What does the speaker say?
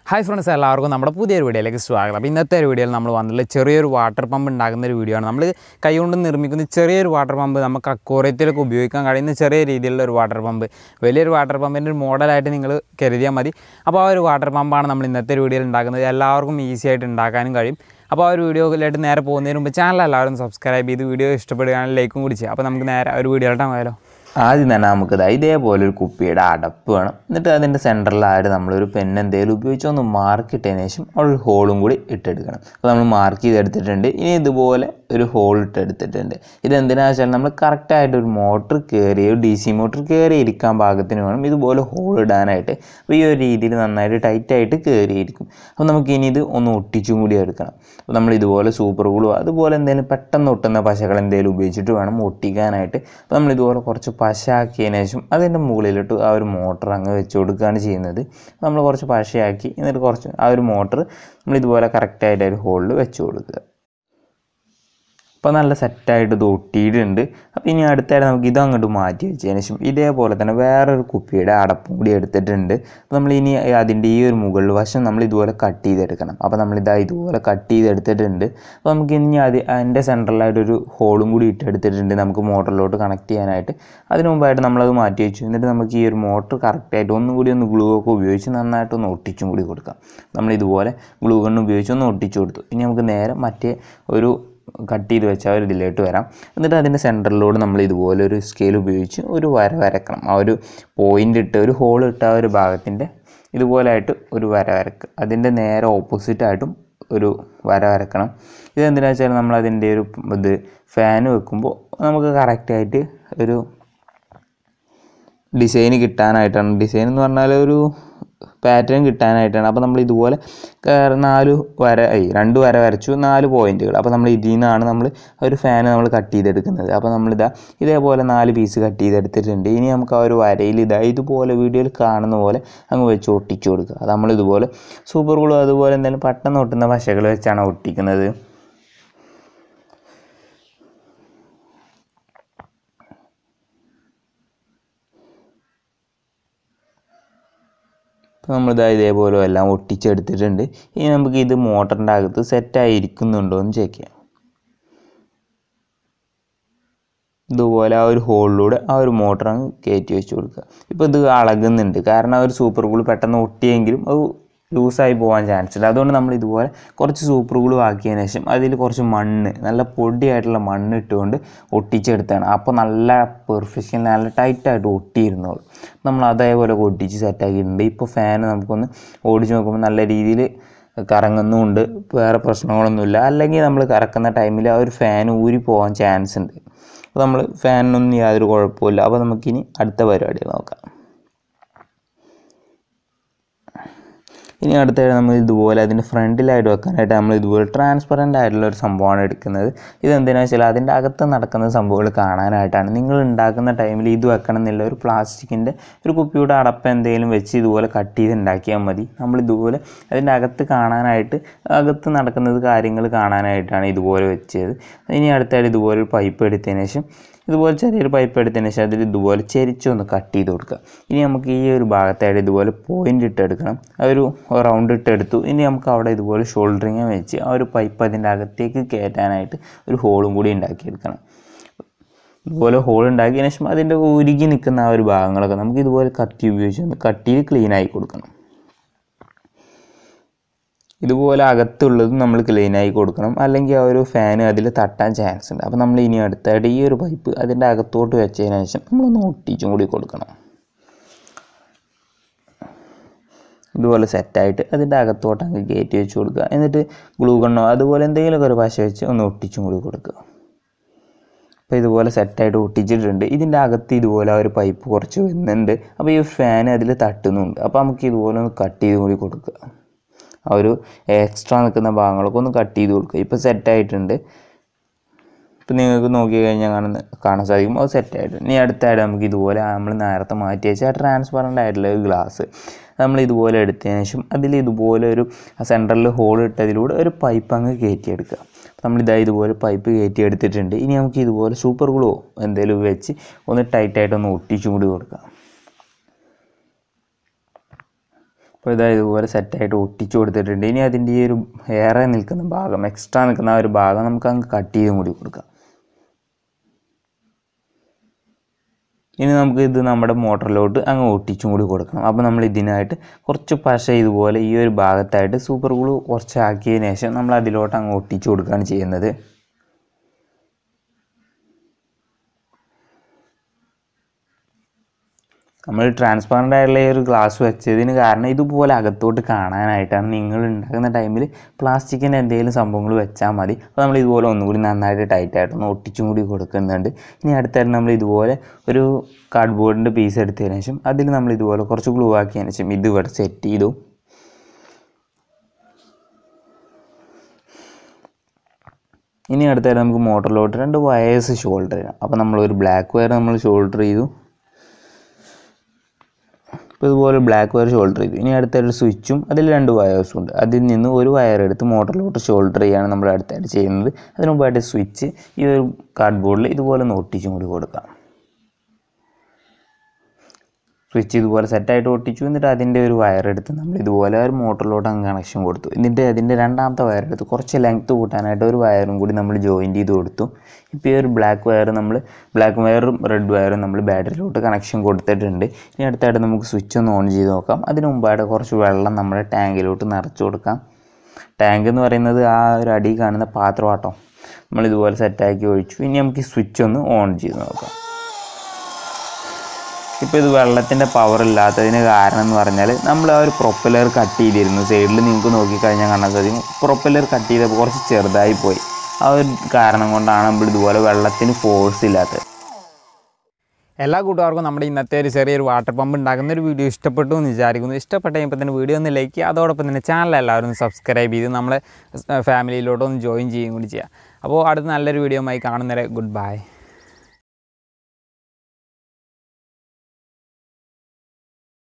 hi friends എല്ലാവർക്കും നമ്മുടെ പുതിയൊരു വീഡിയോയിലേക്ക് സ്വാഗതം അപ്പോൾ ഇന്നത്തെ ഒരു വീഡിയോയിൽ നമ്മൾ വന്നിട്ടുള്ള ചെറിയൊരു വാട്ടർ പമ്പ് ഉണ്ടാക്കുന്ന ഒരു വീഡിയോ ആണ് നമ്മൾ കൈകൊണ്ട് നിർമ്മിക്കുന്ന ചെറിയൊരു വാട്ടർ പമ്പ് നമുക്ക് അക്വോറിയത്തിലൊക്കെ ഉപയോഗിക്കാൻ കഴിയുന്ന ചെറിയ രീതിയിലുള്ള ഒരു വാട്ടർ പമ്പ് വലിയൊരു വാട്ടർ പമ്പിൻ്റെ ഒരു മോഡലായിട്ട് നിങ്ങൾ കരുതിയാൽ മതി അപ്പോൾ ആ ഒരു വാട്ടർ പമ്പാണ് നമ്മൾ ഇന്നത്തെ ഒരു വീഡിയോയിൽ ഉണ്ടാക്കുന്നത് എല്ലാവർക്കും ഈസി ആയിട്ട് ഉണ്ടാക്കാനും കഴിയും അപ്പോൾ ആ ഒരു വീഡിയോയിലായിട്ട് നേരെ പോകുന്നതിന് മുമ്പ് ചാനൽ എല്ലാവരും സബ്സ്ക്രൈബ് ചെയ്ത് വീഡിയോ ഇഷ്ടപ്പെടുകയാണെങ്കിൽ ലൈക്കും കൂടി ചെയ്യാം അപ്പോൾ നമുക്ക് നേരെ ആ ഒരു വീഡിയോയിലോട്ട് പോയാലോ ആദ്യം തന്നെ നമുക്ക് ദാ ഇതേപോലെ ഒരു കുപ്പിയുടെ അടപ്പ് വേണം എന്നിട്ട് അതിൻ്റെ സെൻറ്ററിലായിട്ട് നമ്മളൊരു പെൻ എന്തെങ്കിലും ഉപയോഗിച്ച് ഒന്ന് മാർക്ക് ഇട്ടതിന് ശേഷം അവിടെ ഒരു ഹോളും കൂടി ഇട്ടെടുക്കണം അപ്പോൾ നമ്മൾ മാർക്ക് ചെയ്തെടുത്തിട്ടുണ്ട് ഇനി ഇതുപോലെ ഒരു ഹോൾ ഇട്ടെടുത്തിട്ടുണ്ട് ഇതെന്തിനാ വെച്ചാൽ നമ്മൾ കറക്റ്റായിട്ട് ഒരു മോട്ടർ കയറി ഒരു ഡി സി മോട്ടർ കയറി ഇരിക്കാൻ പാകത്തിന് വേണം ഇതുപോലെ ഹോൾ ഇടാനായിട്ട് അപ്പോൾ ഈ ഒരു രീതിയിൽ നന്നായിട്ട് ടൈറ്റായിട്ട് കയറിയിരിക്കും അപ്പോൾ നമുക്ക് ഇനി ഇത് ഒന്ന് ഒട്ടിച്ചും കൂടി എടുക്കണം അപ്പോൾ നമ്മൾ ഇതുപോലെ സൂപ്പർ ഗ്ലൂ അതുപോലെ എന്തെങ്കിലും പെട്ടെന്ന് ഒട്ടുന്ന പശകൾ എന്തെങ്കിലും ഉപയോഗിച്ചിട്ട് വേണം ഒട്ടിക്കാനായിട്ട് അപ്പോൾ നമ്മൾ ഇതുപോലെ കുറച്ച് പശ ആക്കിയതിന് ശേഷം അതിൻ്റെ മുകളിലിട്ട് ആ ഒരു മോട്ടർ അങ്ങ് വെച്ച് കൊടുക്കുകയാണ് ചെയ്യുന്നത് നമ്മൾ കുറച്ച് പശയാക്കി എന്നിട്ട് കുറച്ച് ആ ഒരു മോട്ടർ നമ്മൾ ഇതുപോലെ കറക്റ്റായിട്ട് ഒരു ഹോളിൽ വെച്ച് കൊടുക്കുക അപ്പോൾ നല്ല സെറ്റായിട്ട് ഇത് ഒട്ടിയിട്ടുണ്ട് അപ്പോൾ ഇനി അടുത്തായിട്ട് നമുക്ക് ഇത് അങ്ങോട്ട് മാറ്റി വെച്ചതിന് ശേഷം ഇതേപോലെ തന്നെ വേറൊരു കുപ്പിയുടെ അടപ്പും കൂടി എടുത്തിട്ടുണ്ട് അപ്പോൾ നമ്മൾ ഇനി അതിൻ്റെ ഈ ഒരു മുകളിൽ വശം നമ്മൾ ഇതുപോലെ കട്ട് ചെയ്തെടുക്കണം അപ്പോൾ നമ്മളിതാ ഇതുപോലെ കട്ട് ചെയ്തെടുത്തിട്ടുണ്ട് അപ്പോൾ നമുക്ക് ഇനി അത് അതിൻ്റെ സെൻട്രലായിട്ടൊരു ഹോളും കൂടി ഇട്ടെടുത്തിട്ടുണ്ട് നമുക്ക് മോട്ടറിലോട്ട് കണക്ട് ചെയ്യാനായിട്ട് അതിന് മുമ്പായിട്ട് നമ്മളത് മാറ്റി വെച്ചു എന്നിട്ട് നമുക്ക് ഈ ഒരു മോട്ടർ കറക്റ്റായിട്ട് ഒന്നും കൂടി ഒന്ന് ഗ്ലൂ ഒക്കെ ഉപയോഗിച്ച് നന്നായിട്ടൊന്ന് ഒട്ടിച്ചും കൂടി കൊടുക്കാം നമ്മൾ ഇതുപോലെ ഗ്ലൂ ഗണ്ണ് ഉപയോഗിച്ച് ഒന്ന് ഒട്ടിച്ചു കൊടുത്തു ഇനി നമുക്ക് നേരെ മറ്റേ ഒരു കട്ട് ചെയ്ത് വെച്ച ആ ഒരു ഇതിലോട്ട് വരാം എന്നിട്ട് അതിൻ്റെ സെൻറ്ററിലൂടെ നമ്മൾ ഇതുപോലെ ഒരു സ്കെയിൽ ഉപയോഗിച്ച് ഒരു വര വരക്കണം ആ ഒരു പോയിൻ്റ് ഇട്ട് ഒരു ഹോൾ ഇട്ട ആ ഒരു ഭാഗത്തിൻ്റെ ഇതുപോലെയായിട്ട് ഒരു വര വരക്കുക അതിൻ്റെ നേരെ ഓപ്പോസിറ്റായിട്ടും ഒരു വര വരക്കണം ഇതെന്തിനാ വെച്ചാൽ നമ്മൾ അതിൻ്റെ ഒരു ഇത് ഫാൻ വെക്കുമ്പോൾ നമുക്ക് കറക്റ്റായിട്ട് ഒരു ഡിസൈൻ കിട്ടാനായിട്ടാണ് ഡിസൈൻ എന്ന് പറഞ്ഞാൽ ഒരു പാറ്റേൺ കിട്ടാനായിട്ടാണ് അപ്പോൾ നമ്മൾ ഇതുപോലെ കയറി നാല് വര ഐ രണ്ട് വര വരച്ചു നാല് പോയിന്റുകൾ അപ്പോൾ നമ്മൾ ഇതിൽ നിന്നാണ് നമ്മൾ ഒരു ഫാൻ നമ്മൾ കട്ട് ചെയ്തെടുക്കുന്നത് അപ്പോൾ നമ്മളിതാ ഇതേപോലെ നാല് പീസ് കട്ട് ചെയ്തെടുത്തിട്ടുണ്ട് ഇനി നമുക്ക് ആ ഒരു വരയിൽ ഇതാ ഇതുപോലെ വീഡിയോയിൽ കാണുന്ന പോലെ അങ്ങ് വെച്ച് ഒട്ടിച്ചു കൊടുക്കുക അത് നമ്മൾ ഇതുപോലെ സൂപ്പർ ഗ്ലൂ അതുപോലെ എന്തെങ്കിലും പെട്ടെന്ന് ഒട്ടുന്ന പശകൾ വെച്ചാണ് ഒട്ടിക്കുന്നത് അപ്പോൾ നമ്മളിതാ ഇതേപോലെ എല്ലാം ഒട്ടിച്ചെടുത്തിട്ടുണ്ട് ഇനി നമുക്ക് ഇത് മോട്ടറിൻ്റെ അകത്ത് സെറ്റായി ഇരിക്കുന്നുണ്ടോ എന്ന് ചെക്ക് ചെയ്യാം ഇതുപോലെ ആ ഒരു ഹോളിലൂടെ ആ ഒരു മോട്ടർ അങ്ങ് കയറ്റി വെച്ച് കൊടുക്കുക ഇപ്പോൾ ഇത് അളകുന്നുണ്ട് കാരണം ആ ഒരു സൂപ്പർ ഗ്ലൂ പെട്ടെന്ന് ഒട്ടിയെങ്കിലും അത് ലൂസായി പോകാൻ ചാൻസ് ഉണ്ട് അതുകൊണ്ട് നമ്മൾ ഇതുപോലെ കുറച്ച് സൂപ്പർ ഗ്ലൂ ആക്കിയതിന് ശേഷം അതിൽ കുറച്ച് മണ്ണ് നല്ല പൊടിയായിട്ടുള്ള മണ്ണ് ഇട്ടുകൊണ്ട് ഒട്ടിച്ചെടുത്താണ് അപ്പോൾ നല്ല പെർഫെക്ഷൻ നല്ല ടൈറ്റായിട്ട് ഒട്ടിയിരുന്നോളൂ നമ്മൾ അതേപോലെ ഒട്ടിച്ച് സെറ്റാക്കിയിട്ടുണ്ട് ഇപ്പോൾ ഫാൻ നമുക്കൊന്ന് ഓടിച്ച് നോക്കുമ്പോൾ നല്ല രീതിയിൽ കറങ്ങുന്നുമുണ്ട് വേറെ പ്രശ്നങ്ങളൊന്നുമില്ല അല്ലെങ്കിൽ നമ്മൾ കറക്കുന്ന ടൈമിൽ ആ ഒരു ഫാൻ ഊരി പോകാൻ ചാൻസ് ഉണ്ട് അപ്പോൾ നമ്മൾ ഫാനിനൊന്നും യാതൊരു കുഴപ്പമില്ല അപ്പോൾ നമുക്കിനി അടുത്ത പരിപാടി നോക്കാം ഇനി അടുത്തായിട്ട് നമ്മൾ ഇതുപോലെ അതിൻ്റെ ഫ്രണ്ടിലായിട്ട് വെക്കാനായിട്ട് നമ്മൾ ഇതുപോലെ ട്രാൻസ്പെറൻ്റ് ആയിട്ടുള്ള ഒരു സംഭവമാണ് എടുക്കുന്നത് ഇതെന്തിനാ വെച്ചാൽ അതിൻ്റെ അകത്ത് നടക്കുന്ന സംഭവങ്ങൾ കാണാനായിട്ടാണ് നിങ്ങൾ ഉണ്ടാക്കുന്ന ടൈമിൽ ഇത് വെക്കണം എന്നുള്ള ഒരു പ്ലാസ്റ്റിക്കിൻ്റെ ഒരു കുപ്പിയുടെ അടപ്പ് എന്തെങ്കിലും വെച്ച് ഇതുപോലെ കട്ട് ചെയ്ത് ഉണ്ടാക്കിയാൽ മതി നമ്മൾ ഇതുപോലെ അതിൻ്റെ അകത്ത് കാണാനായിട്ട് അകത്ത് നടക്കുന്നത് കാര്യങ്ങൾ കാണാനായിട്ടാണ് ഇതുപോലെ വെച്ചത് ഇനി അടുത്തായിട്ട് ഇതുപോലെ ഒരു പൈപ്പ് എടുത്തതിന് ശേഷം ഇതുപോലെ ചെറിയൊരു പൈപ്പ് എടുത്തതിന് ശേഷം അതിൽ ഇതുപോലെ ചെരിച്ചൊന്ന് കട്ട് ചെയ്ത് കൊടുക്കുക ഇനി നമുക്ക് ഈ ഒരു ഭാഗത്തായിട്ട് ഇതുപോലെ പോയിൻ്റ് ഇട്ടെടുക്കണം ആ ഒരു റൗണ്ട് ഇട്ടെടുത്തു ഇനി നമുക്ക് അവിടെ ഇതുപോലെ ഷോൾഡറിങ് വെച്ച് ആ ഒരു പൈപ്പ് അതിൻ്റെ അകത്തേക്ക് കയറ്റാനായിട്ട് ഒരു ഹോളും കൂടി ഉണ്ടാക്കിയെടുക്കണം ഇതുപോലെ ഹോൾ ഉണ്ടാക്കിയതിന് ശേഷം അതിൻ്റെ ഉരുകി നിൽക്കുന്ന ആ ഒരു ഭാഗങ്ങളൊക്കെ നമുക്ക് ഇതുപോലെ കത്തി ഉപയോഗിച്ച് ഒന്ന് കട്ട് ചെയ്ത് ക്ലീൻ ആയി കൊടുക്കണം ഇതുപോലെ അകത്തുള്ളത് നമ്മൾ ക്ലീനായി കൊടുക്കണം അല്ലെങ്കിൽ ആ ഒരു ഫാൻ അതിൽ തട്ടാൻ ചാൻസ് ഉണ്ട് അപ്പോൾ നമ്മൾ ഇനി അടുത്തായിട്ട് ഈ ഒരു പൈപ്പ് അതിൻ്റെ അകത്തോട്ട് വെച്ചതിന് ശേഷം നമ്മളൊന്ന് ഒട്ടിച്ചും കൂടി കൊടുക്കണം ഇതുപോലെ സെറ്റായിട്ട് അതിൻ്റെ അകത്തോട്ട് അങ്ങ് കയറ്റി വെച്ച് കൊടുക്കുക എന്നിട്ട് ഗ്ലൂ ഗണ്ണോ അതുപോലെ എന്തെങ്കിലുമൊക്കെ ഒരു പശ വെച്ച് ഒന്ന് ഒട്ടിച്ചും കൂടി കൊടുക്കുക അപ്പോൾ ഇതുപോലെ സെറ്റായിട്ട് ഒട്ടിച്ചിട്ടുണ്ട് ഇതിൻ്റെ അകത്ത് ഇതുപോലെ ആ ഒരു പൈപ്പ് കുറച്ച് വരുന്നുണ്ട് അപ്പോൾ ഈ ഫാൻ അതിൽ തട്ടുന്നുണ്ട് അപ്പോൾ നമുക്ക് ഇതുപോലെ ഒന്ന് കട്ട് ചെയ്ത് കൂടി കൊടുക്കുക ആ ഒരു എക്സ്ട്രാ നിൽക്കുന്ന ഭാഗങ്ങളൊക്കെ ഒന്ന് കട്ട് ചെയ്ത് കൊടുക്കുക ഇപ്പോൾ സെറ്റായിട്ടുണ്ട് ഇപ്പം നിങ്ങൾക്ക് നോക്കി കഴിഞ്ഞാൽ കാണുന്ന കാണാൻ സാധിക്കും അത് സെറ്റായിട്ട് ഇനി അടുത്തായിട്ട് നമുക്ക് ഇതുപോലെ നമ്മൾ നേരത്തെ മാറ്റി വെച്ച ട്രാൻസ്പെറൻ്റ് ആയിട്ടുള്ള ഒരു ഗ്ലാസ് നമ്മൾ ഇതുപോലെ എടുത്തതിന് ശേഷം അതിൽ ഇതുപോലെ ഒരു സെൻറ്ററിൽ ഹോൾ ഇട്ടതിലൂടെ ഒരു പൈപ്പ് അങ്ങ് കയറ്റിയെടുക്കുക നമ്മളിതാ ഇതുപോലെ പൈപ്പ് കയറ്റി എടുത്തിട്ടുണ്ട് ഇനി നമുക്ക് ഇതുപോലെ സൂപ്പർ ഗ്ലോ എന്തെങ്കിലും വെച്ച് ഒന്ന് ടൈറ്റായിട്ട് ഒന്ന് ഒട്ടിച്ചും കൂടി കൊടുക്കാം അപ്പോൾ ഇതാ ഇതുപോലെ സെറ്റായിട്ട് ഒട്ടിച്ചു കൊടുത്തിട്ടുണ്ട് ഇനി അതിൻ്റെ ഈ ഒരു ഏറെ നിൽക്കുന്ന ഭാഗം എക്സ്ട്രാ നിൽക്കുന്ന ആ ഒരു ഭാഗം നമുക്ക് അങ്ങ് കട്ട് ചെയ്തും കൂടി കൊടുക്കാം ഇനി നമുക്ക് ഇത് നമ്മുടെ മോട്ടറിലോട്ട് അങ്ങ് ഒട്ടിച്ചും കൂടി കൊടുക്കണം അപ്പോൾ നമ്മൾ ഇതിനായിട്ട് കുറച്ച് പശ ഇതുപോലെ ഈ ഒരു ഭാഗത്തായിട്ട് സൂപ്പർ ഗ്ലൂ കുറച്ച് ആക്കിയതിന് ശേഷം നമ്മൾ അതിലോട്ട് അങ്ങ് ഒട്ടിച്ചു കൊടുക്കുകയാണ് ചെയ്യുന്നത് നമ്മൾ ട്രാൻസ്പെറൻ്റ് ആയിട്ടുള്ള ഈ ഒരു ഗ്ലാസ് വെച്ചതിന് കാരണം ഇതുപോലെ അകത്തോട്ട് കാണാനായിട്ടാണ് നിങ്ങൾ ഉണ്ടാക്കുന്ന ടൈമിൽ പ്ലാസ്റ്റിക്കിൻ്റെ എന്തെങ്കിലും സംഭവങ്ങൾ വെച്ചാൽ മതി അപ്പോൾ നമ്മൾ ഇതുപോലെ ഒന്നുകൂടി നന്നായിട്ട് ടൈറ്റായിട്ടൊന്ന് ഒട്ടിച്ചും കൂടി കൊടുക്കുന്നുണ്ട് ഇനി അടുത്തായിട്ട് നമ്മൾ ഇതുപോലെ ഒരു കാർഡ്ബോർഡിൻ്റെ പീസ് എടുത്തതിന് ശേഷം അതിൽ നമ്മൾ ഇതുപോലെ കുറച്ച് ഗ്ലൂ ആക്കിയതിന് ശേഷം ഇത് ഇവിടെ സെറ്റ് ചെയ്തു ഇനി അടുത്തായിട്ട് നമുക്ക് മോട്ടറിലോട്ട് രണ്ട് വയേഴ്സ് ഷോൾഡർ ചെയ്യാം അപ്പോൾ നമ്മൾ ഒരു ബ്ലാക്ക് വയർ നമ്മൾ ഷോൾഡർ ചെയ്തു ഇപ്പോൾ ഇതുപോലെ ബ്ലാക്ക് വയർ ഷോൾഡർ ചെയ്തു ഇനി അടുത്തായിട്ട് സ്വിച്ചും അതിൽ രണ്ട് വയേഴ്സും ഉണ്ട് അതിൽ നിന്ന് ഒരു വയർ എടുത്ത് മോട്ടറിലോട്ട് ഷോൾഡർ ചെയ്യാണ് നമ്മൾ അടുത്തായിട്ട് ചെയ്യുന്നത് അതിന് മുമ്പായിട്ട് സ്വിച്ച് ഈ ഒരു കാർഡ്ബോർഡിൽ ഇതുപോലെ ഒന്ന് ഒട്ടിച്ചും കൂടി കൊടുക്കാം സ്വിച്ച് ഇതുപോലെ സെറ്റായിട്ട് ഒട്ടിച്ചു എന്നിട്ട് അതിൻ്റെ ഒരു വയർ എടുത്ത് നമ്മൾ ഇതുപോലെ ഒരു മോട്ടറിലോട്ട് അങ്ങ് കണക്ഷൻ കൊടുത്തു എന്നിട്ട് അതിൻ്റെ രണ്ടാമത്തെ വയർ എടുത്ത് കുറച്ച് ലെങ്ത്ത് കൂട്ടാനായിട്ട് ഒരു വയറും കൂടി നമ്മൾ ജോയിൻറ്റ് ചെയ്ത് കൊടുത്തു ഇപ്പോൾ ഈ ഒരു ബ്ലാക്ക് വയർ നമ്മൾ ബ്ലാക്ക് വയറും റെഡ് വയറും നമ്മൾ ബാറ്ററിയിലോട്ട് കണക്ഷൻ കൊടുത്തിട്ടുണ്ട് ഇനി അടുത്തായിട്ട് നമുക്ക് സ്വിച്ച് ഒന്ന് ഓൺ ചെയ്ത് നോക്കാം അതിന് മുമ്പായിട്ട് കുറച്ച് വെള്ളം നമ്മുടെ ടാങ്കിലോട്ട് നിറച്ച് കൊടുക്കാം ടാങ്ക് എന്ന് പറയുന്നത് ആ ഒരു അടി കാണുന്ന പാത്രമാട്ടോ നമ്മൾ ഇതുപോലെ സെറ്റാക്കി ഒഴിച്ചു ഇനി നമുക്ക് ഈ സ്വിച്ച് ഒന്ന് ഓൺ ചെയ്ത് നോക്കാം ഇപ്പോൾ ഇത് വെള്ളത്തിൻ്റെ പവർ ഇല്ലാത്തതിന് കാരണം എന്ന് പറഞ്ഞാൽ നമ്മൾ ആ ഒരു പ്രൊപ്പലർ കട്ട് ചെയ്തിരുന്നു സൈഡിൽ നിങ്ങൾക്ക് നോക്കിക്കഴിഞ്ഞാൽ കാണാൻ സാധിക്കും പ്രൊപ്പലർ കട്ട് ചെയ്തപ്പോൾ കുറച്ച് ചെറുതായി പോയി ആ ഒരു കാരണം കൊണ്ടാണ് നമ്മൾ ഇതുപോലെ വെള്ളത്തിന് ഫോഴ്സ് ഇല്ലാത്തത് എല്ലാ കൂട്ടുകാർക്കും നമ്മുടെ ഇന്നത്തെ ഒരു ചെറിയൊരു വാട്ടർ പമ്പ് ഉണ്ടാക്കുന്ന ഒരു വീഡിയോ ഇഷ്ടപ്പെട്ടു എന്ന് വിചാരിക്കുന്നു ഇഷ്ടപ്പെട്ട കഴിയുമ്പോൾ തന്നെ വീഡിയോ ഒന്ന് ലൈക്ക് ചെയ്യുക അതോടൊപ്പം തന്നെ ചാനൽ എല്ലാവരും ഒന്ന് സബ്സ്ക്രൈബ് ചെയ്ത് നമ്മളെ ഫാമിലിയിലോട്ട് ഒന്ന് ജോയിൻ ചെയ്യുകയും കൂടി ചെയ്യുക അപ്പോൾ അടുത്ത നല്ലൊരു വീഡിയോ ആയി കാണുന്നവരെ ഗുഡ് ബൈ